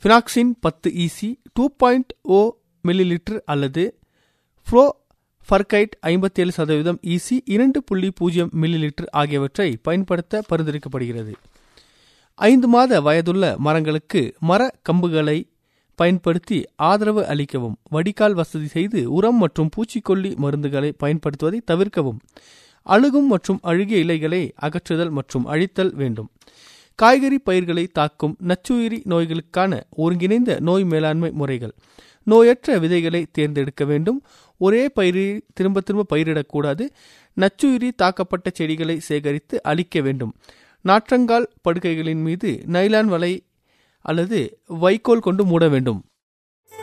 ஃபினாக்சின் பத்து EC two point O millilitre அல்லது ஃப்ளோ ஃபர்கைட் ஐம்பத்தேழு சதவீதம் இசி இரண்டு புள்ளி பூஜ்ஜியம் மில்லி லிட்டர் ஆகியவற்றை பயன்படுத்த பரிந்துரைக்கப்படுகிறது ஐந்து மாத வயதுள்ள மரங்களுக்கு மர கம்புகளை பயன்படுத்தி ஆதரவு அளிக்கவும் வடிகால் வசதி செய்து உரம் மற்றும் பூச்சிக்கொல்லி மருந்துகளை பயன்படுத்துவதை தவிர்க்கவும் அழுகும் மற்றும் அழுகிய இலைகளை அகற்றுதல் மற்றும் அழித்தல் வேண்டும் காய்கறி பயிர்களை தாக்கும் நச்சுயிரி நோய்களுக்கான ஒருங்கிணைந்த நோய் மேலாண்மை முறைகள் நோயற்ற விதைகளை தேர்ந்தெடுக்க வேண்டும் ஒரே பயிரை திரும்ப திரும்ப பயிரிடக்கூடாது நச்சுயிரி தாக்கப்பட்ட செடிகளை சேகரித்து அழிக்க வேண்டும் நாற்றங்கால் படுக்கைகளின் மீது நைலான் வலை அல்லது வைக்கோல் கொண்டு மூட வேண்டும்